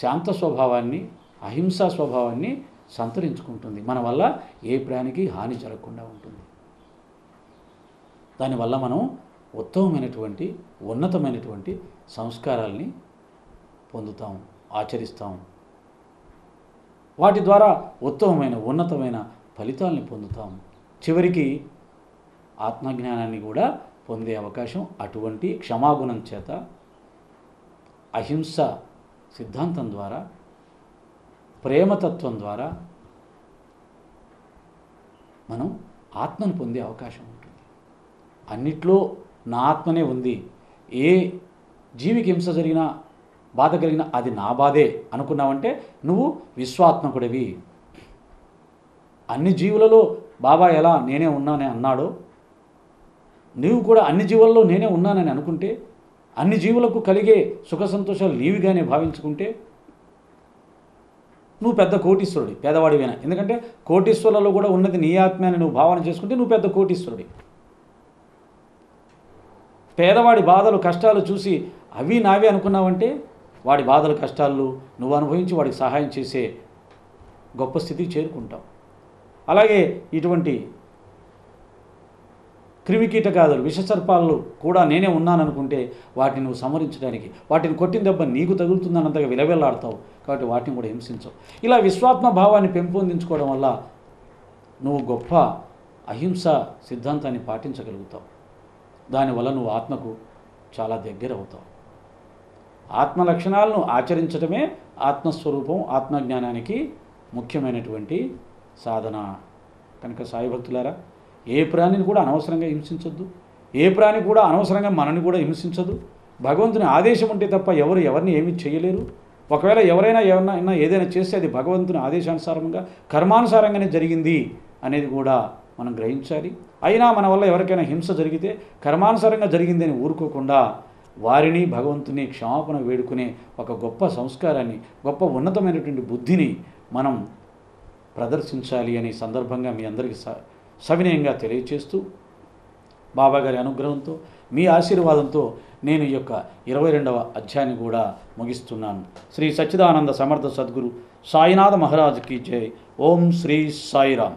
శాంత స్వభావాన్ని అహింసా స్వభావాన్ని సంతరించుకుంటుంది మన వల్ల ఏ ప్రాణికి హాని జరగకుండా ఉంటుంది దానివల్ల మనం ఉత్తమమైనటువంటి ఉన్నతమైనటువంటి సంస్కారాల్ని పొందుతాం ఆచరిస్తాం వాటి ద్వారా ఉత్తమమైన ఉన్నతమైన ఫలితాల్ని పొందుతాం చివరికి ఆత్మజ్ఞానాన్ని కూడా పొందే అవకాశం అటువంటి క్షమాగుణం చేత అహింస సిద్ధాంతం ద్వారా ప్రేమతత్వం ద్వారా మనం ఆత్మను పొందే అవకాశం ఉంటుంది అన్నిట్లో నా ఆత్మనే ఉంది ఏ జీవికి హింస జరిగినా బాధ కలిగినా అది నా బాధే అనుకున్నావంటే నువ్వు విశ్వాత్మకుడివి అన్ని జీవులలో బాబా ఎలా నేనే ఉన్నానని అన్నాడో నీవు కూడా అన్ని జీవులలో నేనే ఉన్నానని అనుకుంటే అన్ని జీవులకు కలిగే సుఖ సంతోషాలు నీవిగానే భావించుకుంటే నువ్వు పెద్ద కోటీశ్వరుడి పేదవాడివేనా ఎందుకంటే కోటీశ్వరులలో కూడా ఉన్నది నీ ఆత్మ అని నువ్వు భావన చేసుకుంటే నువ్వు పెద్ద కోటీశ్వరుడి పేదవాడి బాధలు కష్టాలు చూసి అవి నావే అనుకున్నావంటే వాడి బాధలు కష్టాలు నువ్వు అనుభవించి వాడికి సహాయం చేసే గొప్ప స్థితికి చేరుకుంటావు అలాగే ఇటువంటి క్రిమికీటకాదులు విషసర్పాలు కూడా నేనే ఉన్నాననుకుంటే వాటిని నువ్వు సంహరించడానికి వాటిని కొట్టిన దెబ్బ నీకు తగులుతుందన్నంతగా విలవెల్లాడతావు కాబట్టి వాటిని కూడా హింసించవు ఇలా విశ్వాత్మ భావాన్ని పెంపొందించుకోవడం వల్ల నువ్వు గొప్ప అహింస సిద్ధాంతాన్ని పాటించగలుగుతావు దానివల్ల నువ్వు ఆత్మకు చాలా దగ్గర అవుతావు ఆత్మ లక్షణాలను ఆచరించడమే ఆత్మస్వరూపం ఆత్మజ్ఞానానికి ముఖ్యమైనటువంటి సాధన కనుక సాయి భక్తులారా ఏ ప్రాణిని కూడా అనవసరంగా హింసించొద్దు ఏ ప్రాణి కూడా అనవసరంగా మనని కూడా హింసించదు భగవంతుని ఆదేశం ఉంటే తప్ప ఎవరు ఎవరిని ఏమీ చేయలేరు ఒకవేళ ఎవరైనా ఎవరైనా ఏదైనా చేస్తే అది భగవంతుని ఆదేశానుసారంగా కర్మానుసారంగానే జరిగింది అనేది కూడా మనం గ్రహించాలి అయినా మన వల్ల ఎవరికైనా హింస జరిగితే కర్మానుసారంగా జరిగిందని ఊరుకోకుండా వారిని భగవంతుని క్షమాపణ వేడుకునే ఒక గొప్ప సంస్కారాన్ని గొప్ప ఉన్నతమైనటువంటి బుద్ధిని మనం ప్రదర్శించాలి అనే సందర్భంగా మీ అందరికీ స సవినయంగా తెలియచేస్తూ బాబాగారి అనుగ్రహంతో మీ ఆశీర్వాదంతో నేను ఈ యొక్క ఇరవై రెండవ అధ్యాయాన్ని కూడా ముగిస్తున్నాను శ్రీ సచ్చిదానంద సమర్థ సద్గురు సాయినాథ మహారాజుకి జై ఓం శ్రీ సాయిరామ్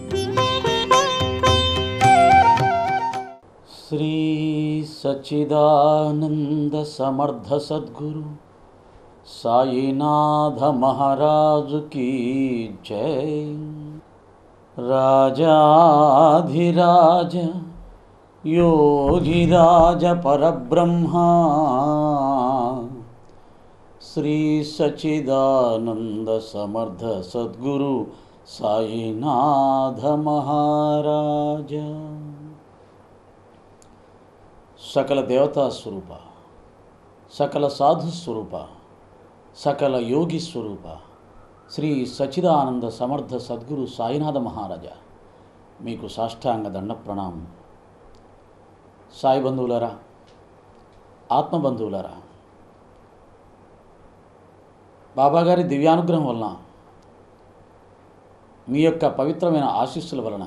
శ్రీ సచ్చిదానంద సమర్థ సద్గురు సాయినాథ మహారాజుకి జై రాజాధిరాజ యోగిరాజ పరబ్రహ్మ శ్రీ సచిదానంద సమర్థ సద్గురు సాయినాథ మహారాజ సకల దేవతా స్వరూప సకల సాధు స్వరూప సకల యోగి స్వరూప శ్రీ సచిదానంద సమర్థ సద్గురు సాయినాథ మహారాజ మీకు సాష్టాంగ దండ ప్రణామం సాయి బంధువులారా ఆత్మబంధువులారా బాబాగారి దివ్యానుగ్రహం వలన మీ యొక్క పవిత్రమైన ఆశీస్సుల వలన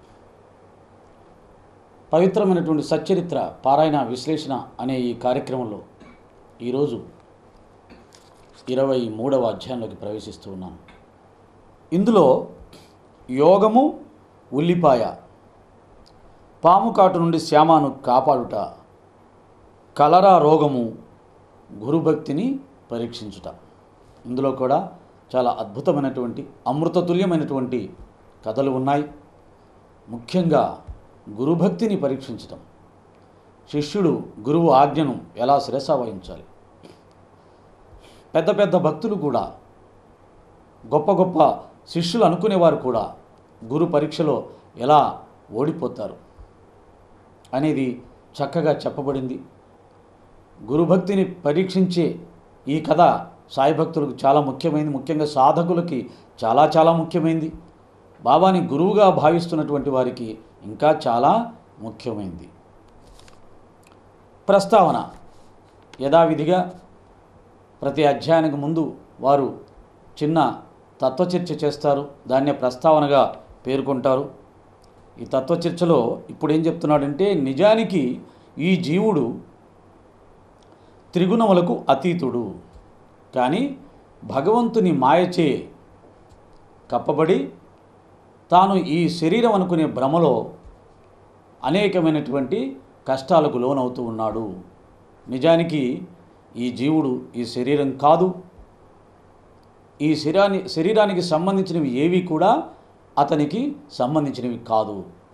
పవిత్రమైనటువంటి సచ్చరిత్ర పారాయణ విశ్లేషణ అనే ఈ కార్యక్రమంలో ఈరోజు ఇరవై మూడవ అధ్యాయంలోకి ప్రవేశిస్తూ ఉన్నాను ఇందులో యోగము ఉల్లిపాయ పాము కాటు నుండి శ్యామాను కాపాడుట కలరా రోగము గురుభక్తిని పరీక్షించుట ఇందులో కూడా చాలా అద్భుతమైనటువంటి అమృతతుల్యమైనటువంటి కథలు ఉన్నాయి ముఖ్యంగా గురుభక్తిని పరీక్షించటం శిష్యుడు గురువు ఆజ్ఞను ఎలా శిరస వహించాలి పెద్ద పెద్ద భక్తులు కూడా గొప్ప గొప్ప శిష్యులు అనుకునేవారు కూడా గురు పరీక్షలో ఎలా ఓడిపోతారు అనేది చక్కగా చెప్పబడింది గురుభక్తిని పరీక్షించే ఈ కథ సాయి భక్తులకు చాలా ముఖ్యమైనది ముఖ్యంగా సాధకులకి చాలా చాలా ముఖ్యమైనది బాబాని గురువుగా భావిస్తున్నటువంటి వారికి ఇంకా చాలా ముఖ్యమైనది ప్రస్తావన యథావిధిగా ప్రతి అధ్యాయానికి ముందు వారు చిన్న తత్వచర్చ చేస్తారు దాన్నే ప్రస్తావనగా పేర్కొంటారు ఈ తత్వచర్చలో ఇప్పుడు ఏం చెప్తున్నాడంటే నిజానికి ఈ జీవుడు త్రిగుణములకు అతీతుడు కానీ భగవంతుని మాయచే కప్పబడి తాను ఈ శరీరం అనుకునే భ్రమలో అనేకమైనటువంటి కష్టాలకు లోనవుతూ ఉన్నాడు నిజానికి ఈ జీవుడు ఈ శరీరం కాదు ఈ శరీరాన్ని శరీరానికి సంబంధించినవి ఏవి కూడా అతనికి సంబంధించినవి కాదు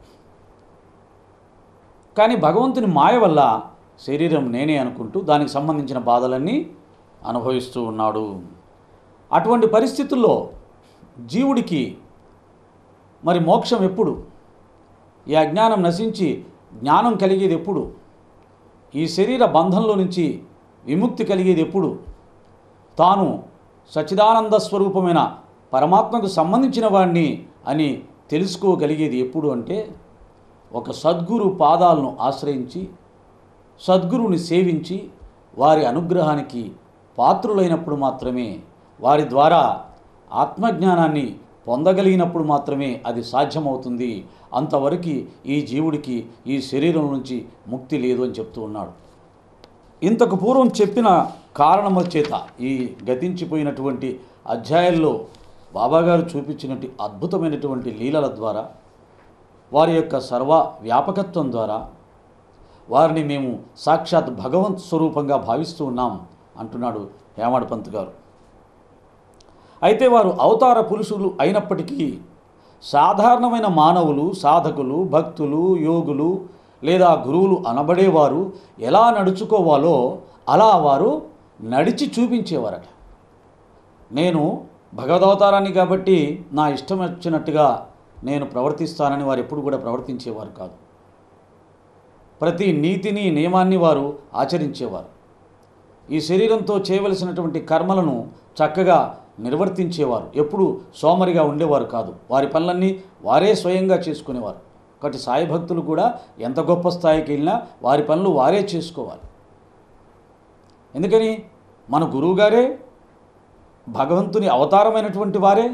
కానీ భగవంతుని మాయ వల్ల శరీరం నేనే అనుకుంటూ దానికి సంబంధించిన బాధలన్నీ అనుభవిస్తూ ఉన్నాడు అటువంటి పరిస్థితుల్లో జీవుడికి మరి మోక్షం ఎప్పుడు ఈ అజ్ఞానం నశించి జ్ఞానం కలిగేది ఎప్పుడు ఈ శరీర బంధంలో నుంచి విముక్తి కలిగేది ఎప్పుడు తాను సచిదానంద స్వరూపమైన పరమాత్మకు సంబంధించిన వాడిని అని తెలుసుకోగలిగేది ఎప్పుడు అంటే ఒక సద్గురు పాదాలను ఆశ్రయించి సద్గురుని సేవించి వారి అనుగ్రహానికి పాత్రులైనప్పుడు మాత్రమే వారి ద్వారా ఆత్మజ్ఞానాన్ని పొందగలిగినప్పుడు మాత్రమే అది సాధ్యమవుతుంది అంతవరకు ఈ జీవుడికి ఈ శరీరం నుంచి ముక్తి లేదు అని చెప్తూ ఉన్నాడు ఇంతకు పూర్వం చెప్పిన కారణముల చేత ఈ గతించిపోయినటువంటి అధ్యాయాల్లో బాబాగారు చూపించినటువంటి అద్భుతమైనటువంటి లీలల ద్వారా వారి యొక్క సర్వ వ్యాపకత్వం ద్వారా వారిని మేము సాక్షాత్ భగవంత్ స్వరూపంగా భావిస్తూ ఉన్నాం అంటున్నాడు హేమాడ్ పంత్ గారు అయితే వారు అవతార పురుషులు అయినప్పటికీ సాధారణమైన మానవులు సాధకులు భక్తులు యోగులు లేదా గురువులు అనబడేవారు ఎలా నడుచుకోవాలో అలా వారు నడిచి చూపించేవారట నేను భగవదవతారాన్ని కాబట్టి నా ఇష్టం వచ్చినట్టుగా నేను ప్రవర్తిస్తానని వారు ఎప్పుడు కూడా ప్రవర్తించేవారు కాదు ప్రతి నీతిని నియమాన్ని వారు ఆచరించేవారు ఈ శరీరంతో చేయవలసినటువంటి కర్మలను చక్కగా నిర్వర్తించేవారు ఎప్పుడు సోమరిగా ఉండేవారు కాదు వారి పనులన్నీ వారే స్వయంగా చేసుకునేవారు కాబట్టి సాయి భక్తులు కూడా ఎంత గొప్ప స్థాయికి వెళ్ళినా వారి పనులు వారే చేసుకోవాలి ఎందుకని మన గురువుగారే భగవంతుని అవతారమైనటువంటి వారే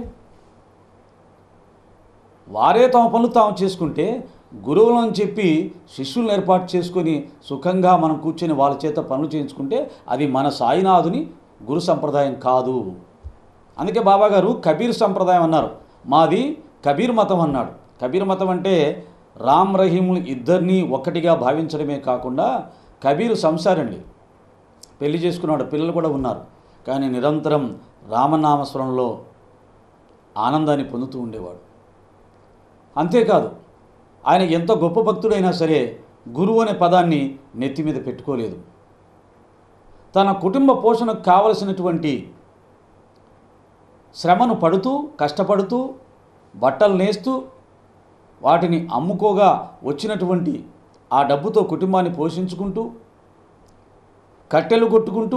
వారే తమ పనులు తాము చేసుకుంటే గురువులను చెప్పి శిష్యులను ఏర్పాటు చేసుకొని సుఖంగా మనం కూర్చొని వాళ్ళ చేత పనులు చేయించుకుంటే అది మన సాయినాథుని గురు సంప్రదాయం కాదు అందుకే బాబాగారు కబీర్ సంప్రదాయం అన్నారు మాది కబీర్ మతం అన్నాడు కబీర్ మతం అంటే రామ్ రహీములు ఇద్దరినీ ఒక్కటిగా భావించడమే కాకుండా కబీరు సంసారండి పెళ్లి చేసుకున్నాడు పిల్లలు కూడా ఉన్నారు కానీ నిరంతరం రామనామస్మరణలో ఆనందాన్ని పొందుతూ ఉండేవాడు అంతేకాదు ఆయన ఎంత గొప్ప భక్తుడైనా సరే గురువు అనే పదాన్ని నెత్తి మీద పెట్టుకోలేదు తన కుటుంబ పోషణకు కావలసినటువంటి శ్రమను పడుతూ కష్టపడుతూ బట్టలు నేస్తూ వాటిని అమ్ముకోగా వచ్చినటువంటి ఆ డబ్బుతో కుటుంబాన్ని పోషించుకుంటూ కట్టెలు కొట్టుకుంటూ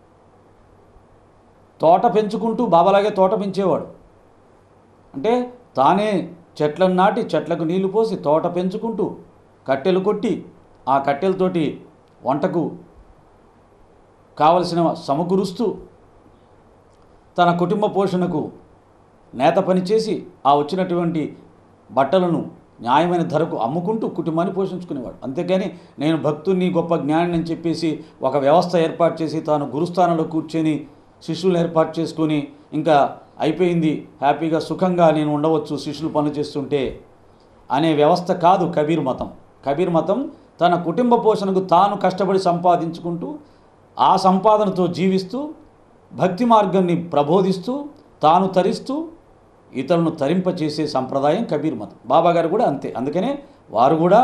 తోట పెంచుకుంటూ బాబాలాగే తోట పెంచేవాడు అంటే తానే చెట్లను నాటి చెట్లకు నీళ్లు పోసి తోట పెంచుకుంటూ కట్టెలు కొట్టి ఆ కట్టెలతోటి వంటకు కావలసిన సమకూరుస్తూ తన కుటుంబ పోషణకు నేత పని చేసి ఆ వచ్చినటువంటి బట్టలను న్యాయమైన ధరకు అమ్ముకుంటూ కుటుంబాన్ని పోషించుకునేవాడు అంతేకాని నేను భక్తుని గొప్ప జ్ఞాని అని చెప్పేసి ఒక వ్యవస్థ ఏర్పాటు చేసి తాను గురుస్థానంలో కూర్చొని శిష్యులను ఏర్పాటు చేసుకొని ఇంకా అయిపోయింది హ్యాపీగా సుఖంగా నేను ఉండవచ్చు శిష్యులు పనులు చేస్తుంటే అనే వ్యవస్థ కాదు కబీర్ మతం కబీర్ మతం తన కుటుంబ పోషణకు తాను కష్టపడి సంపాదించుకుంటూ ఆ సంపాదనతో జీవిస్తూ భక్తి మార్గాన్ని ప్రబోధిస్తూ తాను తరిస్తూ ఇతరులను తరింపచేసే సంప్రదాయం కబీర్ మతం బాబా గారు కూడా అంతే అందుకనే వారు కూడా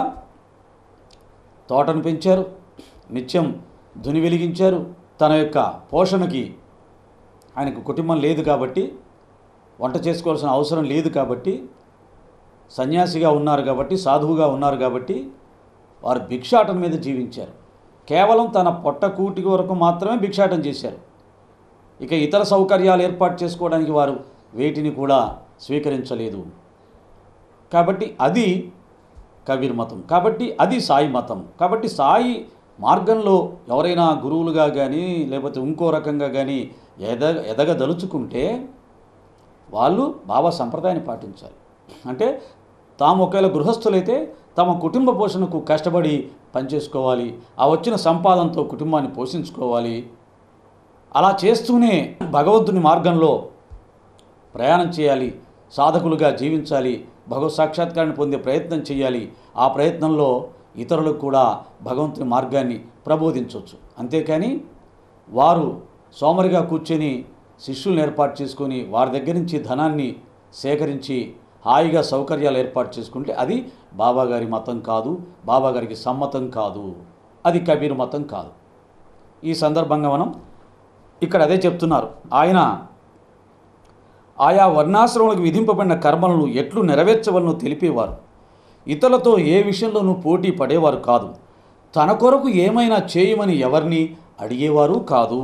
తోటను పెంచారు నిత్యం ధుని వెలిగించారు తన యొక్క పోషణకి ఆయనకు కుటుంబం లేదు కాబట్టి వంట చేసుకోవాల్సిన అవసరం లేదు కాబట్టి సన్యాసిగా ఉన్నారు కాబట్టి సాధువుగా ఉన్నారు కాబట్టి వారు భిక్షాటన మీద జీవించారు కేవలం తన పొట్ట కూటి వరకు మాత్రమే భిక్షాటం చేశారు ఇక ఇతర సౌకర్యాలు ఏర్పాటు చేసుకోవడానికి వారు వేటిని కూడా స్వీకరించలేదు కాబట్టి అది కబీర్ మతం కాబట్టి అది సాయి మతం కాబట్టి సాయి మార్గంలో ఎవరైనా గురువులుగా కానీ లేకపోతే ఇంకో రకంగా కానీ ఎద ఎదగదలుచుకుంటే వాళ్ళు బాబా సంప్రదాయాన్ని పాటించాలి అంటే తాము ఒకవేళ గృహస్థులైతే తమ కుటుంబ పోషణకు కష్టపడి పనిచేసుకోవాలి ఆ వచ్చిన సంపాదనతో కుటుంబాన్ని పోషించుకోవాలి అలా చేస్తూనే భగవంతుని మార్గంలో ప్రయాణం చేయాలి సాధకులుగా జీవించాలి భగవత్ సాక్షాత్కారాన్ని పొందే ప్రయత్నం చేయాలి ఆ ప్రయత్నంలో ఇతరులకు కూడా భగవంతుని మార్గాన్ని ప్రబోధించవచ్చు అంతేకాని వారు సోమరిగా కూర్చొని శిష్యులను ఏర్పాటు చేసుకొని వారి దగ్గర నుంచి ధనాన్ని సేకరించి హాయిగా సౌకర్యాలు ఏర్పాటు చేసుకుంటే అది బాబాగారి మతం కాదు బాబాగారికి సమ్మతం కాదు అది కబీర్ మతం కాదు ఈ సందర్భంగా మనం ఇక్కడ అదే చెప్తున్నారు ఆయన ఆయా వర్ణాశ్రమాలకు విధింపబడిన కర్మలను ఎట్లు నెరవేర్చవలనో తెలిపేవారు ఇతరులతో ఏ విషయంలోనూ పోటీ పడేవారు కాదు తన కొరకు ఏమైనా చేయమని ఎవరిని అడిగేవారు కాదు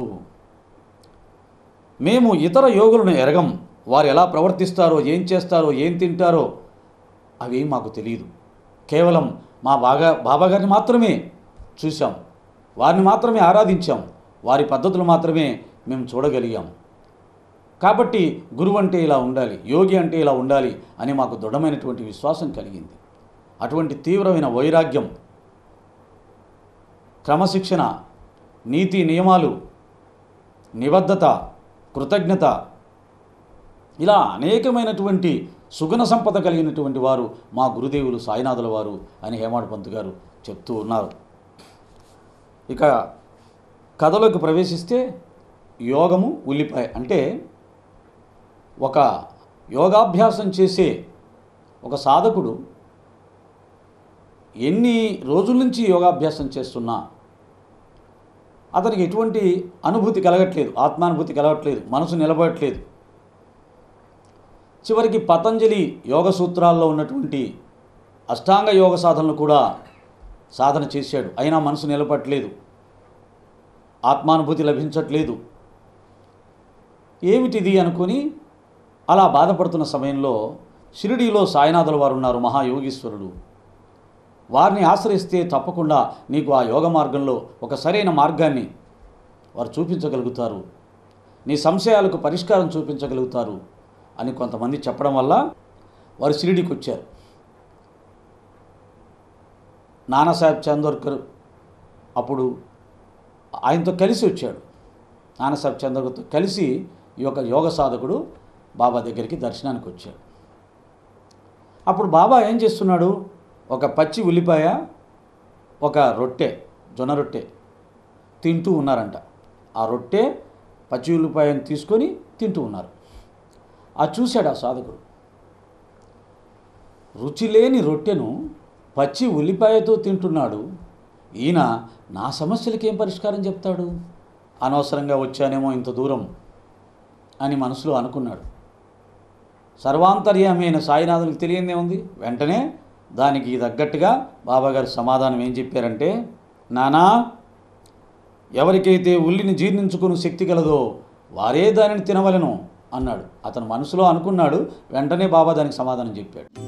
మేము ఇతర యోగులను ఎరగం వారు ఎలా ప్రవర్తిస్తారో ఏం చేస్తారో ఏం తింటారో అవి మాకు తెలియదు కేవలం మా బాగా బాబాగారిని మాత్రమే చూసాం వారిని మాత్రమే ఆరాధించాం వారి పద్ధతులు మాత్రమే మేము చూడగలిగాం కాబట్టి గురువు అంటే ఇలా ఉండాలి యోగి అంటే ఇలా ఉండాలి అని మాకు దృఢమైనటువంటి విశ్వాసం కలిగింది అటువంటి తీవ్రమైన వైరాగ్యం క్రమశిక్షణ నీతి నియమాలు నిబద్ధత కృతజ్ఞత ఇలా అనేకమైనటువంటి సుగుణ సంపద కలిగినటువంటి వారు మా గురుదేవులు సాయినాథుల వారు అని హేమాడ్ పంత్ గారు చెప్తూ ఉన్నారు ఇక కథలోకి ప్రవేశిస్తే యోగము ఉల్లిపాయ అంటే ఒక యోగాభ్యాసం చేసే ఒక సాధకుడు ఎన్ని రోజుల నుంచి యోగాభ్యాసం చేస్తున్నా అతనికి ఎటువంటి అనుభూతి కలగట్లేదు ఆత్మానుభూతి కలగట్లేదు మనసు నిలబడట్లేదు చివరికి పతంజలి యోగ సూత్రాల్లో ఉన్నటువంటి అష్టాంగ యోగ సాధనలు కూడా సాధన చేశాడు అయినా మనసు నిలబడట్లేదు ఆత్మానుభూతి లభించట్లేదు ఏమిటిది అనుకొని అలా బాధపడుతున్న సమయంలో షిరిడీలో సాయినాథుల వారు ఉన్నారు మహాయోగీశ్వరుడు వారిని ఆశ్రయిస్తే తప్పకుండా నీకు ఆ యోగ మార్గంలో ఒక సరైన మార్గాన్ని వారు చూపించగలుగుతారు నీ సంశయాలకు పరిష్కారం చూపించగలుగుతారు అని కొంతమంది చెప్పడం వల్ల వారు షిరిడీకి వచ్చారు నానాసాహెబ్ చందోర్కర్ అప్పుడు ఆయనతో కలిసి వచ్చాడు నానాసాహెబ్ చందోర్కర్తో కలిసి ఈ యొక్క యోగ సాధకుడు బాబా దగ్గరికి దర్శనానికి వచ్చాడు అప్పుడు బాబా ఏం చేస్తున్నాడు ఒక పచ్చి ఉల్లిపాయ ఒక రొట్టె జొన్న రొట్టె తింటూ ఉన్నారంట ఆ రొట్టె పచ్చి ఉల్లిపాయను తీసుకొని తింటూ ఉన్నారు అది చూశాడు ఆ సాధకుడు రుచి లేని రొట్టెను పచ్చి ఉల్లిపాయతో తింటున్నాడు ఈయన నా సమస్యలకి ఏం పరిష్కారం చెప్తాడు అనవసరంగా వచ్చానేమో ఇంత దూరం అని మనసులో అనుకున్నాడు సర్వాంతర్యమైన సాయినాథునికి తెలియందే ఉంది వెంటనే దానికి తగ్గట్టుగా బాబాగారు సమాధానం ఏం చెప్పారంటే నానా ఎవరికైతే ఉల్లిని జీర్ణించుకుని శక్తి కలదో వారే దానిని తినవలను అన్నాడు అతను మనసులో అనుకున్నాడు వెంటనే బాబా దానికి సమాధానం చెప్పాడు